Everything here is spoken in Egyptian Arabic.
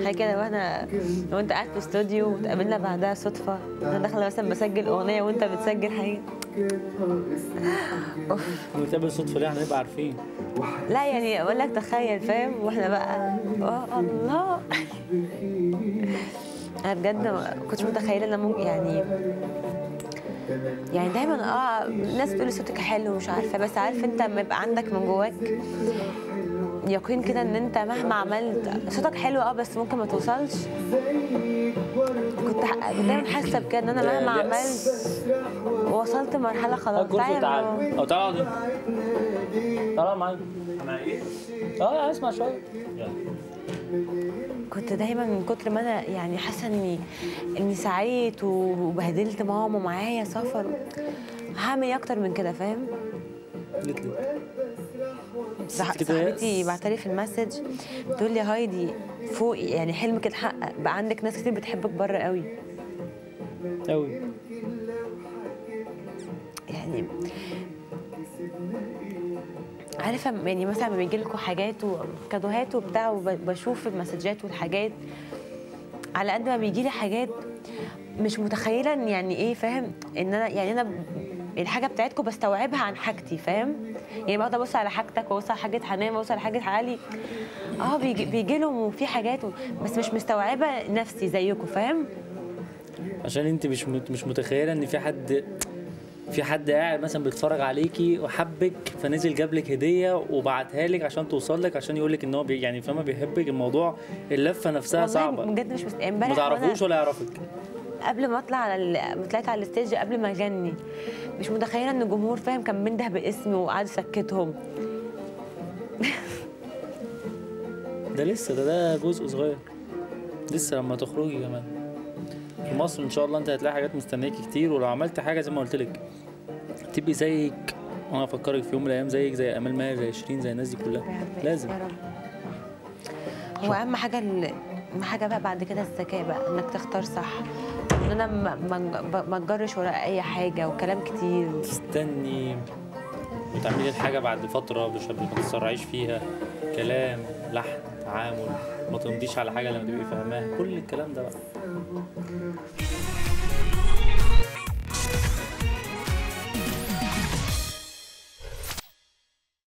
تخيل كده واحنا لو انت قاعد في استوديو وتقابلنا بعدها صدفه انا داخله مثلا بسجل اغنيه وانت بتسجل حاجه اوف ونتقابل صدفه ليه هنبقى عارفين لا يعني اقول لك تخيل فاهم واحنا بقى اه الله انا بجد ما كنتش متخيله ان أنا ممكن يعني يعني دايما اه الناس بتقول صوتك حلو ومش عارفه بس عارف انت لما يبقى عندك من جواك يقين كده ان انت مهما عملت صوتك حلو اه بس ممكن ما توصلش كنت ح- كنت دايما حاسه بكده ان انا ده مهما اليأس. عملت وصلت مرحله خلاص الكرسي تعالى تعالى او تعالى اقعد تعالى معايا مع ايه؟ اه اسمع شويه يلا كنت دايما من كتر ما انا يعني حاسه اني اني سعيت وبهدلت ماما معايا سفر هعمل ايه اكتر من كده فاهم قلت لي صح- كده صاحبتي بعتلي في المسج بتقول لي هايدي فوقي يعني حلمك اتحقق بقى عندك ناس كتير بتحبك بره قوي قوي يعني عارفه يعني مثلا لما بيجي لكم حاجات وكادوهات وبتاع وبشوف المسجات والحاجات على قد ما بيجي لي حاجات مش متخيله ان يعني ايه فاهم ان انا يعني انا الحاجه بتاعتكم بستوعبها عن حاجتي فاهم يعني بقعد ابص على حاجتك وابص على حاجه حنان وابص على حاجه علي اه بيجي, بيجي لهم وفي حاجات و- بس مش مستوعبه نفسي زيكم فاهم عشان انت مش مت- مش متخيله ان في حد في حد قاعد مثلا بيتفرج عليكي وحبك فنزل جاب لك هديه وبعتها لك عشان توصل لك عشان يقول لك ان هو بي يعني فاهمه بيحبك الموضوع اللفه نفسها والله صعبه بجد مش مست... ما امبارح وأنا- تعرفوش ولا يعرفك قبل ما اطلع على ال... ما طلعت على الستيج قبل ما اغني مش متخيله ان الجمهور فاهم كان بينده باسمي وقعد يسكتهم ده لسه ده ده جزء صغير لسه لما تخرجي كمان في مصر ان شاء الله انت هتلاقي حاجات مستنياكي كتير ولو عملت حاجه زي ما قلت لك تبقي زيك وانا افكرك في يوم من الايام زيك زي امال ماهر زي شيرين زي الناس دي كلها لازم يا رب هو اهم حاجه ال... اهم حاجه بقى بعد كده الذكاء بقى انك تختار صح ان انا ما ما ما اتجرش ورا اي حاجه وكلام كتير تستني وتعملي الحاجه بعد فتره مش ما تتسرعيش فيها كلام لحن تعامل ما تمضيش على حاجه لما تبقي فاهماها كل الكلام ده بقى